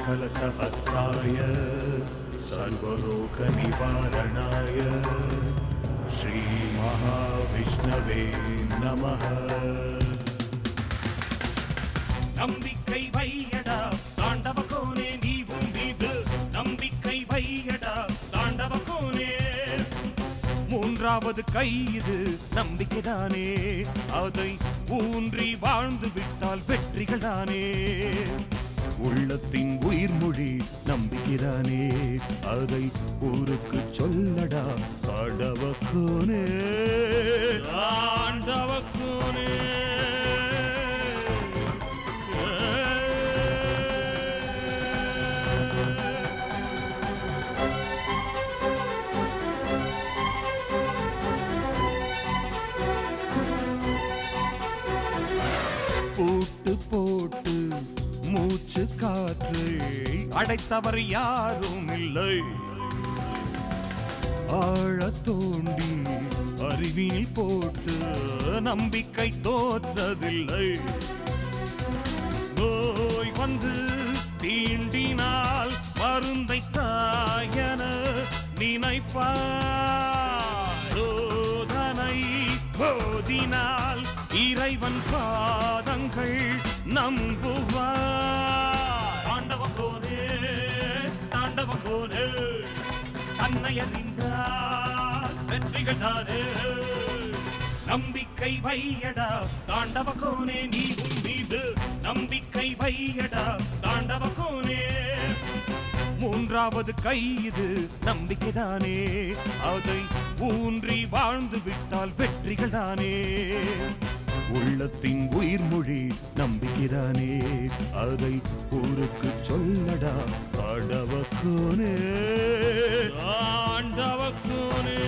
सकलसहस्राय सर्वरोगनिवारणाय श्रीमहाविष्णवे नमः நம்பிக்கை வையடா தாண்டவ கோனே நீ உன் மீது நம்பிக்கை வையடா தாண்டவ கோனே மூன்றாவது கை இது நம்பிக்கைதானே அதை ஊன்றி வாழ்ந்து விட்டால் வெற்றிகள் தானே உள்ளத்தின் உயிர்மொழி நம்பிக்கைதானே அதை ஊருக்கு சொல்லடா ஆண்டவ கோனே ஆண்டவ கோனே பூட்டு போட்டு மூச்சு காற்று அடைத்தவர் யாரும் இல்லை ஆழ தோண்டி அறிவினில் போட்டு நம்பிக்கை தோற்றதில்லை நோய் வந்து தீண்டினால் மருந்தை தாயன நினைப்பார் சோதனை போதினால் இறைவன் பாதங்கள் நம்புவார் தாண்டவ கோனே தாண்டவ கோனே தன்னை அறிந்தார் வெற்றிகள் தானே நம்பிக்கை வையடா தாண்டவ கோனே நீ உன் மீது நம்பிக்கை வையடா தாண்டவ கோனே மூன்றாவது கை இது நம்பிக்கைதானே அதை ஊன்றி வாழ்ந்து விட்டால் வெற்றிகள் தானே உள்ளத்தின் உயிர்மொழி நம்பிக்கைதானே அதை ஊருக்கு சொல்லடா ஆண்டவ கோனே ஆண்டவ கோனே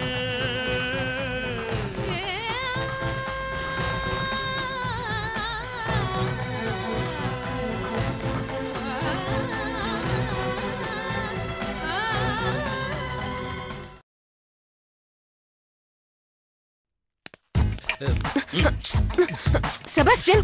செபாஸ்டியன்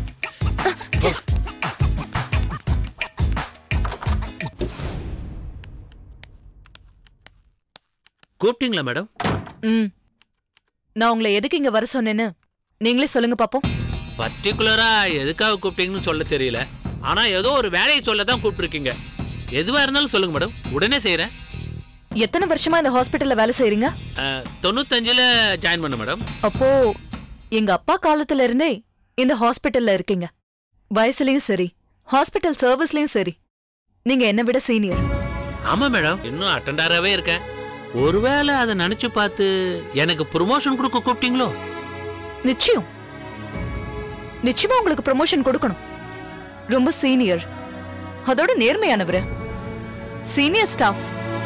கூப்பிட்டீங்களா மேடம் ம் நான் உங்களை எதுக்கு இங்க வர சொன்னேன்னு நீங்களே சொல்லுங்க பாப்போம் பர்டிகுலரா எதுக்காக கூப்பிட்டீங்கன்னு சொல்ல தெரியல ஆனா ஏதோ ஒரு வேலையை சொல்ல தான் கூப்பிட்டுருக்கீங்க எதுவா இருந்தாலும் சொல்லுங்க மேடம் உடனே செய்யறேன் எத்தனை வருஷமா இந்த ஹாஸ்பிட்டல்ல வேலை செய்றீங்க தொண்ணூத்தஞ்சுல ஜாயின் பண்ண மேடம் அப்போ எங்க அப்பா காலத்துல இருந்தே இந்த ஹாஸ்பிட்டல்ல இருக்கீங்க வயசுலயும் சரி ஹாஸ்பிட்டல் சர்வீஸ்லயும் சரி நீங்க என்ன விட சீனியர் ஆமா மேடம் இன்னும் அட்டெண்டராகவே இருக்கேன் ஒருவேளை அதை நினைச்சு பார்த்து எனக்கு ப்ரொமோஷன் கொடுக்க கூப்பிட்டீங்களோ நிச்சயம் நிச்சயமா உங்களுக்கு ப்ரமோஷன் கொடுக்கணும் ரொம்ப சீனியர் அதோட நேர்மையானவர் சீனியர் ஸ்டாஃப்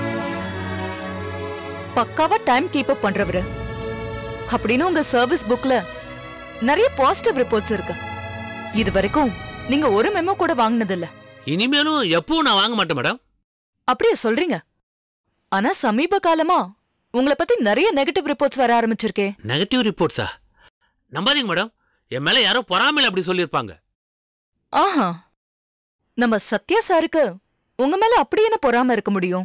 பக்காவா டைம் கீப் அப் பண்றவரு அப்படின்னு உங்க சர்வீஸ் புக்ல நிறைய பாசிட்டிவ் ரிப்போர்ட்ஸ் இருக்கு இது வரைக்கும் நீங்க ஒரு மெமோ கூட வாங்கினதில்ல இனிமேலும் எப்பவும் நான் வாங்க மாட்டேன் மேடம் அப்படியே சொல்றீங்க ஆனா சமீப காலமா உங்களை பத்தி நிறைய நெகட்டிவ் ரிப்போர்ட்ஸ் வர ஆரம்பிச்சிருக்கே நெகட்டிவ் ரிப்போர்ட்ஸா நம்பாதீங்க மேடம் என் மேல யாரோ பொறாமையில அப்படி சொல்லியிருப்பாங்க ஆஹா நம்ம சத்யா சாருக்கு உங்க மேல அப்படி என்ன பொறாம இருக்க முடியும்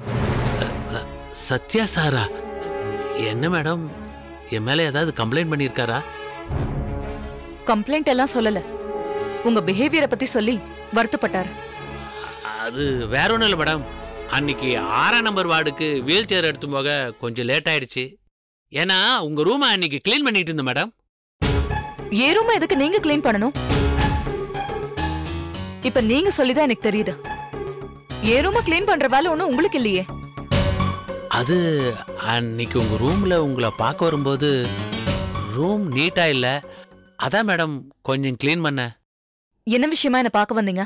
சத்யா சாரா என்ன மேடம் என் மேல ஏதாவது கம்ப்ளைண்ட் பண்ணியிருக்காரா கம்ப்ளைண்ட் எல்லாம் சொல்லல உங்க பிஹேவியரை பத்தி சொல்லி வருத்தப்பட்டாரு அது வேற ஒன்றும் இல்லை மேடம் அன்னைக்கு ஆறாம் நம்பர் வார்டுக்கு வீல் சேர் எடுத்து போக கொஞ்சம் லேட் ஆயிடுச்சு ஏன்னா உங்க ரூமை அன்னைக்கு க்ளீன் பண்ணிட்டு இருந்தேன் மேடம் ஏ ரூம் எதுக்கு நீங்க க்ளீன் பண்ணணும் இப்ப நீங்க சொல்லிதான் எனக்கு தெரியுது ஏ ரூம க்ளீன் பண்ற வேலை ஒண்ணும் உங்களுக்கு இல்லையே அது அன்னைக்கு உங்க ரூம்ல உங்களை பார்க்க வரும்போது ரூம் நீட்டா இல்ல அதான் மேடம் கொஞ்சம் க்ளீன் பண்ண என்ன விஷயமா என்ன பார்க்க வந்தீங்க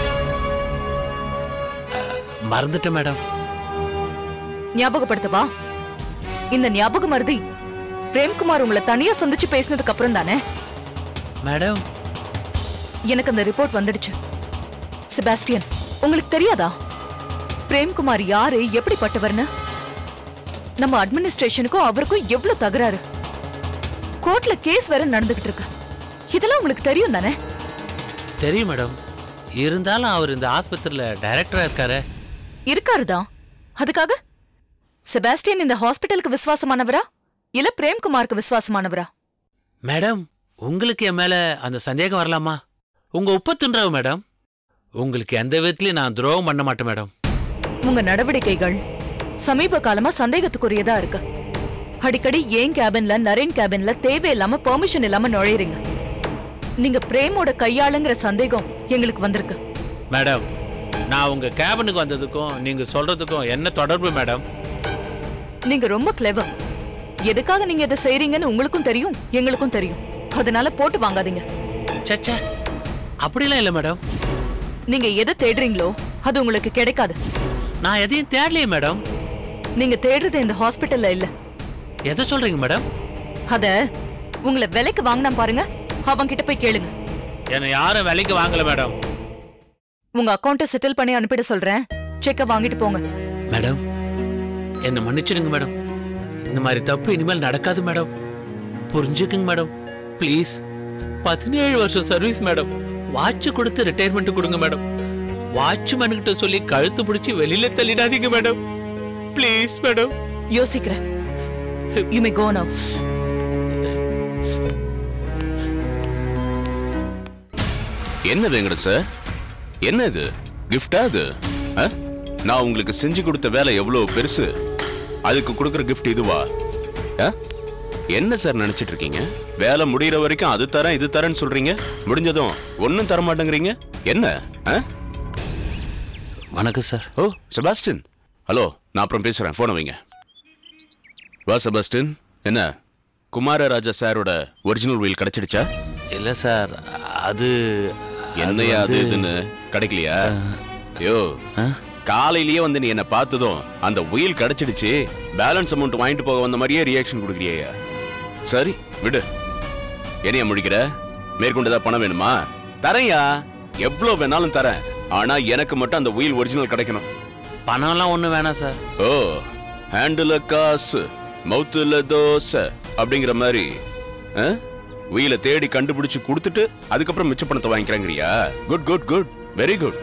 மறந்துட்டேன் மேடம் ஞாபகப்படுத்தவா இந்த ஞாபக மருதி பிரேம்குமார் உங்களை தனியா சந்திச்சு பேசினதுக்கு அப்புறம் தானே மேடம் எனக்கு அந்த ரிப்போர்ட் வந்துடுச்சு செபாஸ்டியன் உங்களுக்கு தெரியாதா பிரேம்குமார் யாரு எப்படிப்பட்டவர்னு நம்ம அட்மினிஸ்ட்ரேஷனுக்கும் அவருக்கும் எவ்வளவு தகராறு கோர்ட்ல கேஸ் வேற நடந்துகிட்டு இருக்கு இதெல்லாம் உங்களுக்கு தெரியும் தானே தெரியும் மேடம் இருந்தாலும் அவர் இந்த ஆஸ்பத்திரியில டைரக்டரா இருக்காரு இருக்காருதான் அதுக்காக செபாஸ்டியன் இந்த ஹாஸ்பிட்டலுக்கு விசுவாசமானவரா இல்ல பிரேம்குமாருக்கு விசுவாசமானவரா மேடம் உங்களுக்கு என் மேல அந்த சந்தேகம் வரலாமா உங்க உப்ப தின்றவ மேடம் உங்களுக்கு எந்த விதத்துலயும் நான் துரோகம் பண்ண மாட்டேன் மேடம் உங்க நடவடிக்கைகள் சமீப காலமா சந்தேகத்துக்குரியதா இருக்கு அடிக்கடி ஏன் கேபின்ல நரேன் கேபின்ல தேவையில்லாம பெர்மிஷன் இல்லாம நுழையறீங்க நீங்க பிரேமோட கையாளுங்கிற சந்தேகம் எங்களுக்கு வந்திருக்கு மேடம் நான் உங்க கேபினுக்கு வந்ததுக்கும் நீங்க சொல்றதுக்கும் என்ன தொடர்பு மேடம் நீங்க ரொம்ப கிளெவர் எதுக்காக நீங்க இதை செய்றீங்கன்னு உங்களுக்கும் தெரியும் எங்களுக்கும் தெரியும் அதனால போட்டு வாங்காதீங்க சச்சா அப்படிலாம் இல்லை மேடம் நீங்க எதை தேடுறீங்களோ அது உங்களுக்கு கிடைக்காது நான் எதையும் தேடலையே மேடம் நீங்க தேடுறது இந்த ஹாஸ்பிட்டல்ல இல்ல எதை சொல்றீங்க மேடம் அத உங்களை விலைக்கு வாங்கினா பாருங்க அவங்க கிட்ட போய் கேளுங்க என்னை யாரும் விலைக்கு வாங்கல மேடம் உங்க அக்கௌண்ட்டை செட்டில் பண்ணி அனுப்பிட சொல்றேன் செக்க வாங்கிட்டு போங்க மேடம் என்னை மன்னிச்சிடுங்க மேடம் இந்த மாதிரி தப்பு இனிமேல் நடக்காது மேடம் புரிஞ்சுக்குங்க மேடம் ப்ளீஸ் பதினேழு வருஷம் சர்வீஸ் மேடம் வாட்ச் கொடுத்து ரிட்டையர்மெண்ட் கொடுங்க மேடம் வாட்ச்மேன் கிட்ட சொல்லி கழுத்து பிடிச்சி வெளியில தள்ளிடாதீங்க மேடம் ப்ளீஸ் மேடம் யோசிக்கிறேன் யூ மே கோ நவ் என்ன வெங்கட சார் என்ன இது கிஃப்டா இது ஆ? நான் உங்களுக்கு செஞ்சு கொடுத்த வேலை எவ்வளவு பெருசு அதுக்கு கொடுக்குற கிஃப்ட் இதுவா ஆ? என்ன சார் நினைச்சிட்டு இருக்கீங்க வேலை முடியிற வரைக்கும் அது தரேன் இது தரேன்னு சொல்றீங்க முடிஞ்சதும் ஒன்னும் தர மாட்டேங்கிறீங்க என்ன ஆ? வணக்கம் சார் ஓ செபாஸ்டின் ஹலோ நான் அப்புறம் பேசுறேன் போனை வைங்க வா செபாஸ்டின் என்ன குமாரராஜா சாரோட ஒரிஜினல் வீல் கிடைச்சிடுச்சா இல்ல சார் அது என்னையா அது வந்து- இதுன்னு கிடைக்கலையா ஐயோ காலையிலேயே வந்து நீ என்ன பார்த்ததும் அந்த உயில் கிடைச்சிடுச்சு பேலன்ஸ் அமௌண்ட் வாங்கிட்டு போக வந்த மாதிரியே ரியாக்ஷன் கொடுக்குறியா சரி விடு என்னைய முடிக்கிற மேற்கொண்டு ஏதாவது பணம் வேணுமா தரேன்யா எவ்வளவு வேணாலும் தரேன் ஆனா எனக்கு மட்டும் அந்த உயில் ஒரிஜினல் கிடைக்கணும் பணம்லாம் ஒண்ணும் வேணாம் சார் ஓ ஹேண்டில் காசு மவுத்துல தோசை அப்படிங்கிற மாதிரி ஆ? உயில தேடி கண்டுபிடிச்சு கொடுத்துட்டு அதுக்கப்புறம் மிச்ச பணத்தை வாங்கிக்கிறாங்கறியா good good good very good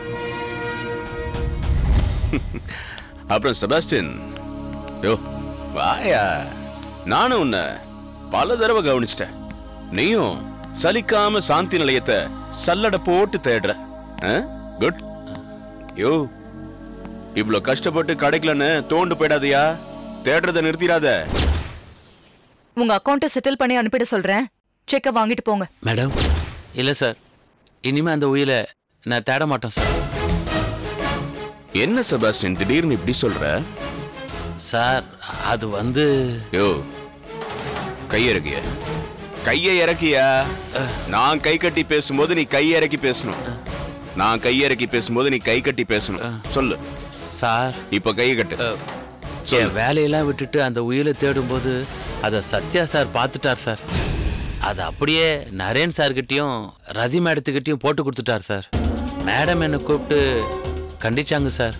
அப்புறம் செபாஸ்டின் யோ வாயா நானும் உன்னை பல தடவை கவனிச்சிட்டேன் நீயும் சலிக்காம சாந்தி நிலையத்தை சல்லடை போட்டு தேடுற குட் யோ இவ்ளோ கஷ்டப்பட்டு கிடைக்கலன்னு தோண்டு போயிடாதயா தேடுறத நிறுத்திடாத உங்க அக்கௌண்ட்டை செட்டில் பண்ணி அனுப்பிட சொல்றேன் செக்க வாங்கிட்டு போங்க மேடம் இல்ல சார் இனிமே அந்த உயிலை நான் தேட மாட்டேன் சார் என்ன செபாஸ்டின் திடீர்னு இப்படி சொல்ற சார் அது வந்து யோ கைய இறக்கிய கையை இறக்கியா நான் கை கட்டி பேசும்போது நீ கை இறக்கி பேசணும் நான் கை இறக்கி பேசும்போது நீ கை கட்டி பேசணும் சொல்லு சார் இப்ப கையை கட்டு என் வேலையெல்லாம் விட்டுட்டு அந்த உயிலை தேடும்போது அதை சத்யா சார் பார்த்துட்டார் சார் அதை அப்படியே நரேன் சார்கிட்டயும் ரதி மேடத்துக்கிட்டயும் போட்டு கொடுத்துட்டார் சார் மேடம் என்னை கூப்பிட்டு கண்டிச்சாங்க சார்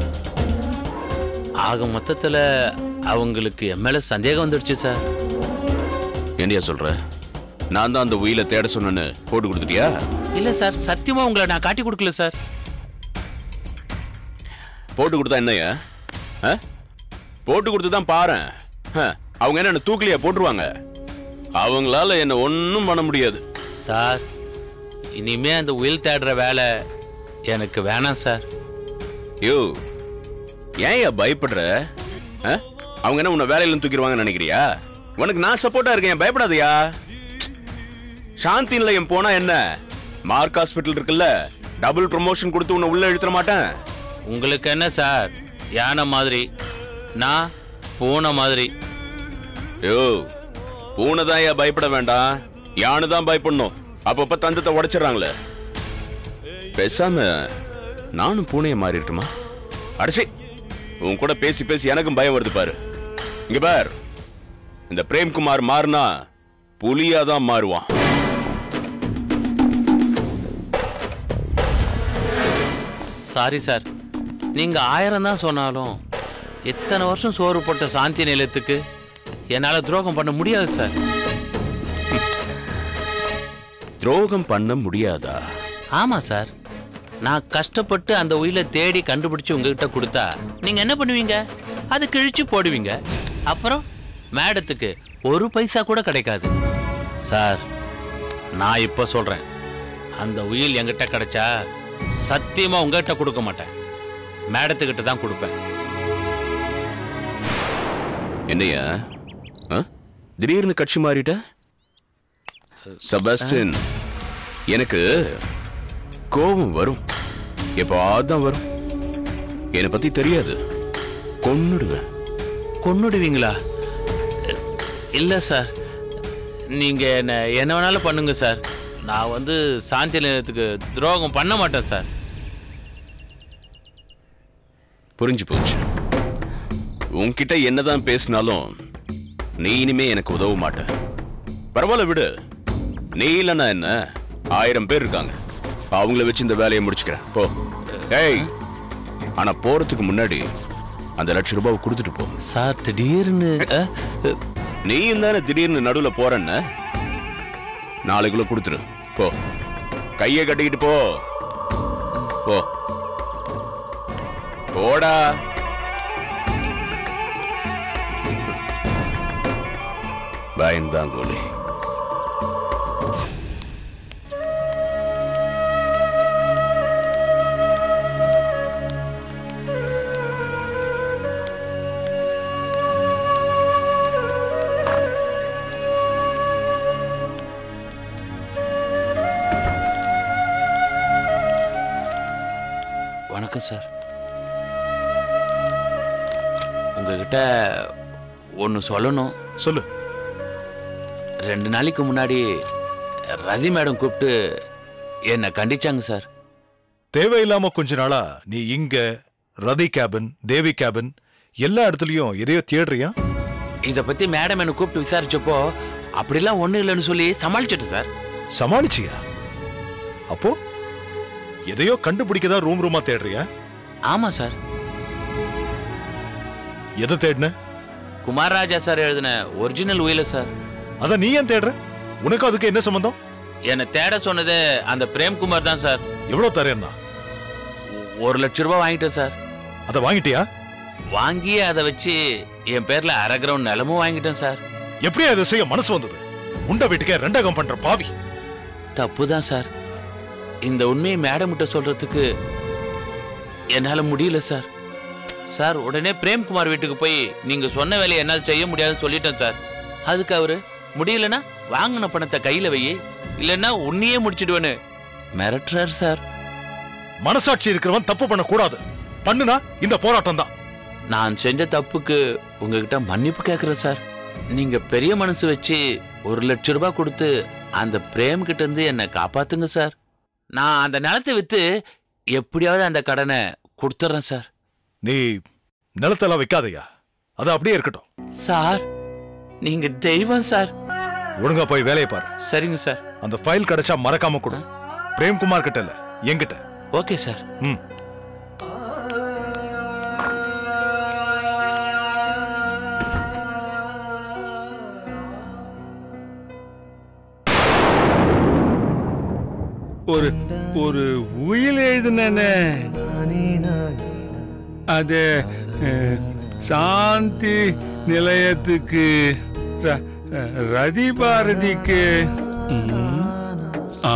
ஆக மொத்தத்தில் அவங்களுக்கு என் மேலே சந்தேகம் வந்துடுச்சு சார் என்னையா சொல்ற நான் தான் அந்த உயிலை தேட சொன்னேன்னு போட்டு கொடுத்துட்டியா இல்லை சார் சத்தியமாக உங்களை நான் காட்டி கொடுக்கல சார் போட்டு கொடுத்தா என்னய்யா ஆ? போட்டு கொடுத்து தான் பாரேன் ஆ, அவங்க என்ன என்னை தூக்கலையா போட்டுருவாங்க அவங்களால என்ன ஒன்றும் பண்ண முடியாது சார் இனிமே அந்த உயில் தேடுற வேலை எனக்கு வேணாம் சார் யோ ஏன்யா பயப்படுற ஆ? அவங்க என்ன உன்னை வேலையில தூக்கிடுவாங்கன்னு நினைக்கிறியா உனக்கு நான் சப்போர்ட்டா இருக்கேன் பயப்படாதயா சாந்தி நிலையம் போனா என்ன மார்க் ஹாஸ்பிட்டல் இருக்குல்ல டபுள் ப்ரமோஷன் கொடுத்து உன்னை உள்ள இழுத்துற மாட்டேன் உங்களுக்கு என்ன சார் யானை மாதிரி நான் பூனை மாதிரி யோ பூனை தான் ஏன் பயப்பட வேண்டாம் யானை தான் பயப்படணும் அப்பப்ப தந்தத்தை உடைச்சிடுறாங்களே பேசாம நானும் பூனைய மாறிட்டுமா அடிச்சி உன் கூட பேசி பேசி எனக்கும் பயம் வருது பாரு இங்க பார் இந்த பிரேம்குமார் மாறினா புலியா தான் மாறுவான் சாரி சார் நீங்க ஆயிரம் தான் சொன்னாலும் இத்தனை வருஷம் சோறு போட்ட சாந்தி நிலையத்துக்கு என்னால துரோகம் பண்ண முடியாது சார் துரோகம் பண்ண முடியாதா ஆமா சார் நான் கஷ்டப்பட்டு அந்த உயிலை தேடி கண்டுபிடிச்சு உங்ககிட்ட கொடுத்தா நீங்க என்ன பண்ணுவீங்க அது கிழிச்சு போடுவீங்க அப்புறம் மேடத்துக்கு ஒரு பைசா கூட கிடைக்காது சார் நான் இப்போ சொல்றேன் அந்த உயில் என்கிட்ட கிடைச்சா சத்தியமா உங்ககிட்ட கொடுக்க மாட்டேன் மேடத்துக்கிட்ட தான் கொடுப்பேன் என்னையா ஆ? திடீர்னு கட்சி மாறிட்ட செபாஸ்டின் எனக்கு கோபம் வரும் எப்போ தான் வரும் என்னை பத்தி தெரியாது கொன்னுடுவேன் கொன்னுடுவீங்களா இல்ல சார் நீங்க என்ன என்ன வேணாலும் பண்ணுங்க சார் நான் வந்து சாந்தி நிலையத்துக்கு துரோகம் பண்ண மாட்டேன் சார் புரிஞ்சு போச்சு உன்கிட்ட என்னதான் பேசினாலும் நீ இனிமே எனக்கு உதவ மாட்ட பரவாயில்ல விடு நீ இல்லைன்னா என்ன ஆயிரம் பேர் இருக்காங்க அவங்கள வச்சு இந்த வேலையை முடிச்சுக்கிறேன் போ ஏய் ஆனா போறதுக்கு முன்னாடி அந்த லட்ச ரூபாவை கொடுத்துட்டு போ சார் திடீர்னு அஹ், அஹ், நீயும் தானே திடீர்னு நடுவுல போறேன்னு நாளைக்குள்ள கொடுத்துரு போ கையை கட்டிக்கிட்டு போ போ போடா பயந்தாங்கோலி வணக்கம் சார் உங்ககிட்ட ஒன்று சொல்லணும் சொல்லு ரெண்டு நாளைக்கு முன்னாடி ரதி மேடம் கூப்பிட்டு என்னை கண்டிச்சாங்க சார் தேவையில்லாம கொஞ்ச நாளா நீ இங்க ரதி கேபின் தேவி கேபின் எல்லா இடத்துலயும் எதையோ தேடுறியா இதை பத்தி மேடம் என்னை கூப்பிட்டு விசாரிச்சப்போ அப்படிலாம் ஒன்றும் இல்லைன்னு சொல்லி சமாளிச்சிட்டேன் சார் சமாளிச்சியா அப்போ எதையோ கண்டுபிடிக்கதா ரூம் ரூமா தேடுறியா ஆமாம் சார் எதை தேடின குமார் ராஜா சார் எழுதின ஒரிஜினல் உயில சார் அத நீ ஏன் தேடுற உனக்கு அதுக்கு என்ன சம்பந்தம் என்னை தேட சொன்னது அந்த பிரேம்குமார் தான் சார் எவ்வளவு தரேன்னா ஒரு லட்ச ரூபாய் வாங்கிட்டேன் சார் அதை வாங்கிட்டியா வாங்கி அதை வச்சு என் பேர்ல அரை கிரவுண்ட் நிலமும் வாங்கிட்டேன் சார் எப்படி அதை செய்ய மனசு வந்தது உண்ட வீட்டுக்கே ரெண்டகம் பண்ற பாவி தப்பு தான் சார் இந்த உண்மையை மேடம் கிட்ட சொல்றதுக்கு என்னால முடியல சார் சார் உடனே பிரேம்குமார் வீட்டுக்கு போய் நீங்க சொன்ன வேலையை என்னால் செய்ய முடியாதுன்னு சொல்லிட்டேன் சார் அதுக்கு அவரு முடியலன்னா வாங்கின பணத்தை கையில வை இல்லைன்னா உன்னையே முடிச்சிடுவேன்னு மிரட்டுறாரு சார் மனசாட்சி இருக்கிறவன் தப்பு பண்ண கூடாது பண்ணுனா இந்த போராட்டம் தான் நான் செஞ்ச தப்புக்கு உங்ககிட்ட மன்னிப்பு கேட்குறேன் சார் நீங்க பெரிய மனசு வச்சு ஒரு லட்ச ரூபாய் கொடுத்து அந்த பிரேம் கிட்ட இருந்து என்னை காப்பாத்துங்க சார் நான் அந்த நிலத்தை வித்து எப்படியாவது அந்த கடனை கொடுத்துட்றேன் சார் நீ நிலத்தெல்லாம் வைக்காதயா அது அப்படியே இருக்கட்டும் சார் நீங்க தெய்வம் சார் ஒழுங்கா போய் வேலையை பாரு சரிங்க சார் அந்த ஃபைல் கிடைச்சா மறக்காம கொடு பிரேம்குமார் கிட்ட இல்ல என்கிட்ட ஓகே சார் ம் ஒரு ஒரு உயில் எழுதுனே அது அஹ், சாந்தி நிலையத்துக்கு ர- அஹ், ரதி பாரதிக்கு ம், ஆ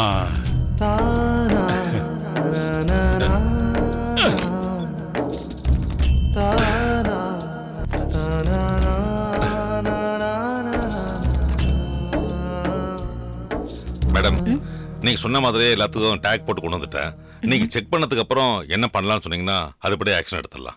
மேடம் நீங்க சொன்ன மாதிரியே எல்லாத்துக்கும் டேக் போட்டு கொண்டு வந்துட்டேன் நீங்க செக் பண்ணதுக்கு அப்புறம் என்ன பண்ணலாம்னு சொன்னீங்கன்னா அதுபடி ஆக்ஷன் எடுத்துடலாம்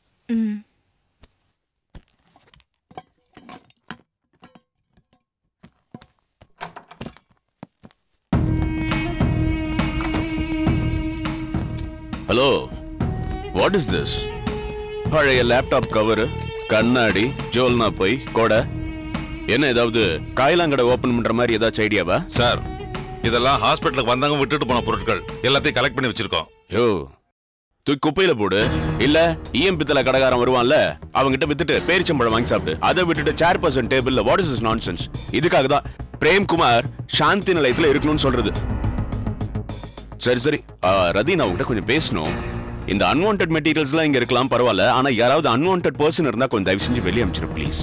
ஹலோ வாட் இஸ் திஸ் பழைய லேப்டாப் கவரு கண்ணாடி ஜோல்னா போய் கொடை என்ன ஏதாவது காயலாங்கடை ஓபன் பண்ற மாதிரி ஏதாச்சும் ஐடியாவா சார் இதெல்லாம் ஹாஸ்பிட்டலுக்கு வந்தவங்க விட்டுட்டு போன பொருட்கள் எல்லாத்தையும் கலெக்ட் பண்ணி வச்சிருக்கோம் யோ தூக்கி குப்பையில போடு இல்ல ஈயம் பித்தளை கடைக்காரன் வருவான்ல அவங்கிட்ட வித்துட்டு பேரிச்சம்பழம் வாங்கி சாப்பிடு அதை விட்டுட்டு சேர் பர்சன் டேபிள்ல வாட் இஸ் இஸ் நான்சென்ஸ் இதுக்காக தான் பிரேம்குமார் சாந்தி நிலையத்துல இருக்கணும்னு சொல்றது சரி சரி ஆ, ரதி நான் உங்ககிட்ட கொஞ்சம் பேசணும் இந்த அன்வான்ட் மெட்டீரியல்ஸ்லாம் இங்க இருக்கலாம் பரவாயில்ல ஆனா யாராவது அன்வான்ட் பர்சன் இருந்தா கொஞ்சம் தயவு செஞ்சு வெளியே அனுப்பிச்சிரு ப்ளீஸ்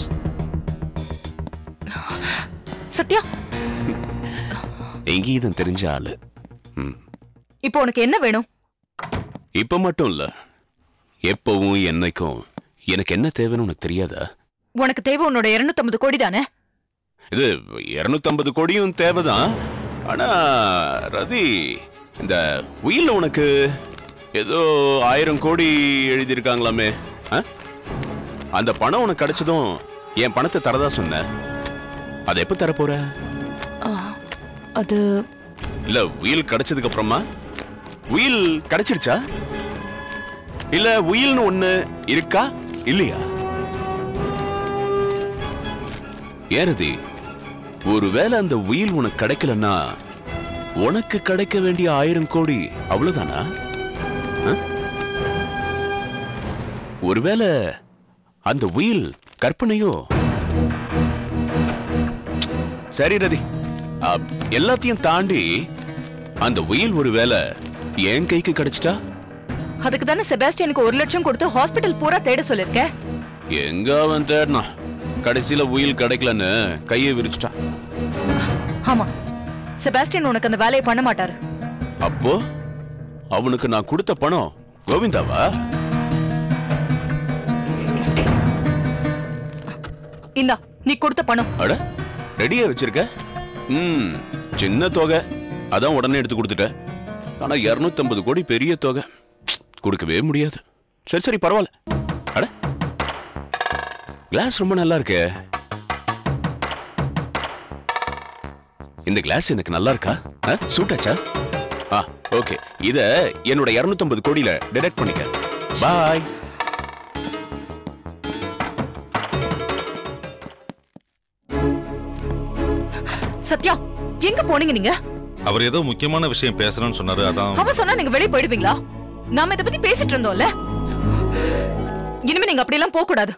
சத்யா எங்கேயும் தெரிஞ்ச ஆளு இப்போ உனக்கு என்ன வேணும் இப்ப மட்டும் இல்ல எப்பவும் என்னைக்கும் எனக்கு என்ன தேவைன்னு உனக்கு தெரியாதா உனக்கு தேவை உன்னோட 250 கோடி தானே இது 250 கோடியும் தேவைதான் ஆனா ரதி இந்த உயில்ல உனக்கு ஏதோ ஆயிரம் கோடி எழுதியிருக்காங்களாமே ஆ? அந்த பணம் உனக்கு கிடைச்சதும் என் பணத்தை தரதா சொன்ன அதை எப்ப தரப்போற அது இல்ல உயில் கிடைச்சதுக்கு அப்புறமா உயில் கிடைச்சிருச்சா இல்ல உயில்னு ஒண்ணு இருக்கா இல்லையா ஏறதி ஒருவேளை அந்த உயில் உனக்கு கிடைக்கலன்னா உனக்கு கிடைக்க வேண்டிய ஆயிரம் கோடி அவ்வளவுதானா ஆ? ஒருவேளை அந்த உயில் கற்பனையோ சரி ரதி அ, எல்லாத்தையும் தாண்டி அந்த உயில் ஒருவேளை என் கைக்கு கிடைச்சிட்டா அதுக்கு தானே செபாஸ்டியனுக்கு ஒரு லட்சம் கொடுத்து ஹாஸ்பிட்டல் பூரா தேட சொல்லிருக்க எங்க அவன் தேடினா கடைசியில உயில் கிடைக்கலன்னு கையை விரிச்சிட்டா ஆமா செபாஸ்டியன் உனக்கு அந்த வேலையை பண்ண மாட்டாரு அப்போ அவனுக்கு நான் கொடுத்த பணம் கோவிந்தாவா இந்தா நீ கொடுத்த பணம் அட ரெடியா வச்சிருக்க ம் சின்ன தொகை அதான் உடனே எடுத்து கொடுத்துட்ட ஆனா 250 கோடி பெரிய தொகை கொடுக்கவே முடியாது சரி சரி பரவாயில்ல அட கிளாஸ் ரொம்ப நல்லா இருக்கே இந்த கிளாஸ் எனக்கு நல்லா இருக்கா சூட் ஆச்சா ஆ ஓகே இத என்னோட 250 கோடியில டெடெக்ட் பண்ணிக்க பாய் சத்யா எங்க போனீங்க நீங்க அவர் ஏதோ முக்கியமான விஷயம் பேசணும்னு சொன்னாரு அதான் அவன் சொன்னா நீங்க வெளிய போயிடுவீங்களா நாம இத பத்தி பேசிட்டு இருந்தோம்ல இனிமே நீங்க அப்படியெல்லாம் போக கூடாது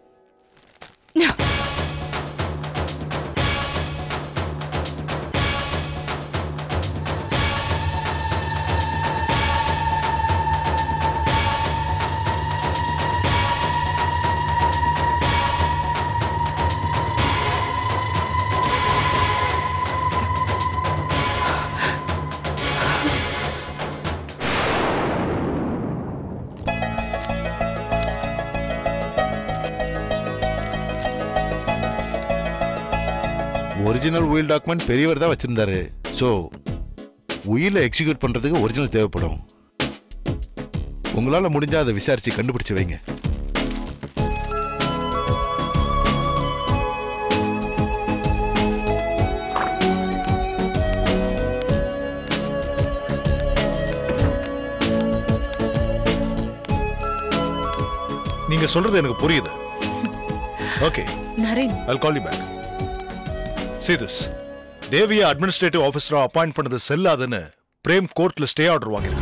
ஒரிஜினல் உயில் டாக்குமெண்ட் பெரியவர் தான் வச்சிருந்தாரு ஸோ உயிலை எக்ஸிக்யூட் பண்றதுக்கு ஒரிஜினல் தேவைப்படும் உங்களால முடிஞ்சா அதை விசாரிச்சு கண்டுபிடிச்சு வைங்க நீங்க சொல்றது எனக்கு புரியுது okay Naren I'll call you back. See this. தேவிய அட்மினிஸ்ட்ரேட்டிவ் ஆஃபீஸரா அப்பாயிண்ட் பண்ணது செல்லாதுன்னு பிரேம் கோர்ட்ல ஸ்டே ஆர்டர் வாங்கியிருக்காங்க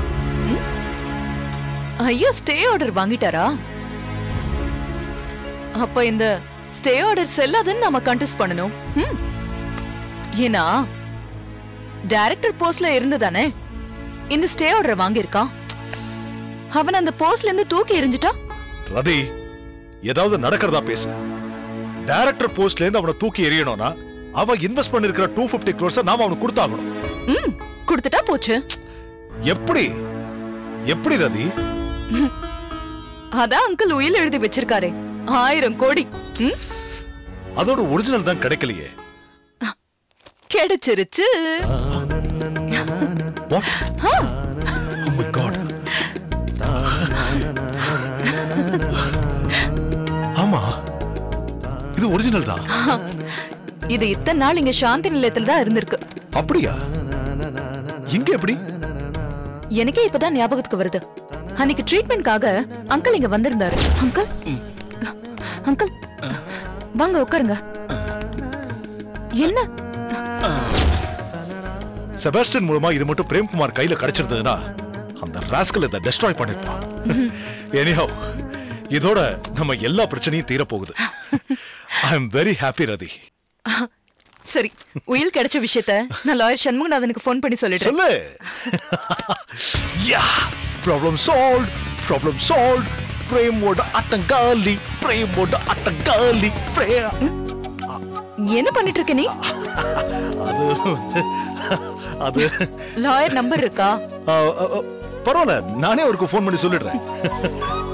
ஐயோ ஸ்டே ஆர்டர் வாங்கிட்டாரா அப்ப இந்த ஸ்டே ஆர்டர் செல்லாதுன்னு நாம கண்டெஸ்ட் பண்ணணும் ம். ஏன்னா டைரக்டர் போஸ்ட்ல இருந்து தானே இந்த ஸ்டே ஆர்டர் வாங்கியிருக்கான் அவன் அந்த போஸ்ட்ல இருந்து தூக்கி எறிஞ்சிட்டா ரதி ஏதாவது நடக்கிறதா பேசு டைரக்டர் போஸ்ட்ல இருந்து அவனை தூக்கி எறியணும்னா அவன் இன்வெஸ்ட் பண்ணிருக்கிற டூ பிப்டி க்ரோர்ஸ் நாம அவனுக்கு கொடுத்தாகணும் ம் கொடுத்துட்டா போச்சு எப்படி எப்படி ரதி அதான் அங்கிள் உயில் எழுதி வச்சிருக்காரே ஆயிரம் கோடி ம் அதோட ஒரிஜினல் தான் கிடைக்கலையே கிடைச்சிருச்சு What? Oh my God. ஆமா இது ஒரிஜினல் தான் இது இத்தனை நாள் இங்க சாந்தி நிலையத்துல தான் இருந்திருக்கு அப்படியா இங்க எப்படி எனக்கே இப்பதான் ஞாபகத்துக்கு வருது அன்னைக்கு ட்ரீட்மெண்ட்காக அங்கிள் இங்க வந்திருந்தாரு அங்கிள் அங்கிள் வாங்க உட்காருங்க என்ன செபாஸ்டியன் மூலமா இது மட்டும் பிரேம்குமார் கையில கிடைச்சிருந்ததுன்னா அந்த ராஸ்கல் இதை டெஸ்ட்ராய் பண்ணிருப்பான் எனிஹவ் இதோட நம்ம எல்லா பிரச்சனையும் தீர போகுது ஐ எம் வெரி ஹாப்பி ரதி சரி உயில் கிடைச்ச விஷயத்த நான் லாயர் சண்முகநாதனுக்கு ஃபோன் பண்ணி சொல்லிடுறேன் சொல்லு யா ப்ராப்ளம் சால்வ் ப்ராப்ளம் சால்வ் பிரேமோட அட்டங்காலி பிரேமோட அட்டங்காலி பிரே என்ன பண்ணிட்டு இருக்க நீ அது வந்து அது லாயர் நம்பர் இருக்கா ஆ, ஆ, ஆ, பரவாயில்ல நானே அவருக்கு ஃபோன் பண்ணி சொல்லிடுறேன்